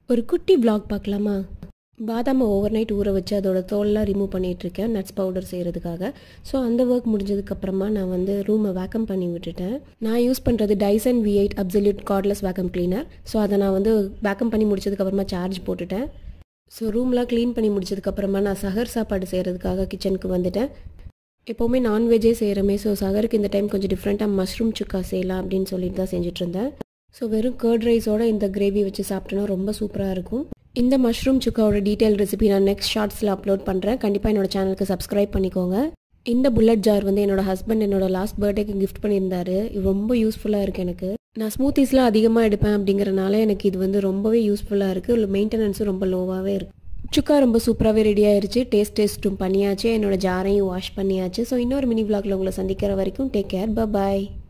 ஒரு குட்டி vlog பார்க்கலாமா பாதாமை ஓவர் நைட் ஊற வச்சு அதோட தோல்லாம் ரிமூவ் பண்ணிகிட்ருக்கேன் நட்ஸ் பவுடர் செய்கிறதுக்காக ஸோ அந்த ஒர்க் முடிஞ்சதுக்கப்புறமா நான் வந்து ரூமை வேக்கம் பண்ணி விட்டுட்டேன் நான் யூஸ் பண்ணுறது Dyson V eight absolute cordless vacuum cleaner so அதை நான் வந்து வேக்கம் பண்ணி முடிச்சதுக்கப்புறமா சார்ஜ் போட்டுட்டேன் ஸோ ரூம்லாம் க்ளீன் பண்ணி முடிச்சதுக்கப்புறமா நான் சஹர் சாப்பாடு செய்கிறதுக்காக கிச்சனுக்கு வந்துட்டேன் எப்போவுமே நான்வெஜ்ஜே செய்கிறோமே ஸோ சஹருக்கு இந்த டைம் கொஞ்சம் டிஃப்ரெண்ட்டாக மஷ்ரூம் சுக்கா செய்யலாம் அப்படின்னு சொல்லிட்டு தான் செஞ்சுட்டு இருந்தேன் ஸோ வெறும் கர்ட் ரைஸோட இந்த கிரேவி வச்சு சாப்பிட்டோன்னா ரொம்ப சூப்பராக இருக்கும் இந்த மஷ்ரூம் சுக்காவோட டீட்டெயில் ரெசிபி நான் நெக்ஸ்ட் ஷார்ட்ஸில் அப்லோட் பண்ணுறேன் கண்டிப்பாக என்னோட சேனலுக்கு சப்ஸ்கிரைப் பண்ணிக்கோங்க இந்த புல்லட் ஜார் வந்து என்னோட ஹஸ்பண்ட் என்னோட லாஸ்ட் பர்த்டேக்கு கிஃப்ட் பண்ணியிருந்தாரு இது ரொம்ப யூஸ்ஃபுல்லாக இருக்குது எனக்கு நான் ஸ்மூத்திஸ்லாம் அதிகமாக எடுப்பேன் அப்படிங்கிறனால எனக்கு இது வந்து ரொம்பவே யூஸ்ஃபுல்லாக இருக்குது மெயின்டெனன்ஸும் ரொம்ப லோவாகவே இருக்குது சுக்கா ரொம்ப சூப்பராகவே ரெடி ஆயிருச்சு டேஸ்ட் டேஸ்ட்டும் பண்ணியாச்சு என்னோட ஜாரையும் வாஷ் பண்ணியாச்சு ஸோ இன்னொரு மினி vlogல உங்களை சந்திக்கிற வரைக்கும் டேக் கேர் பாய்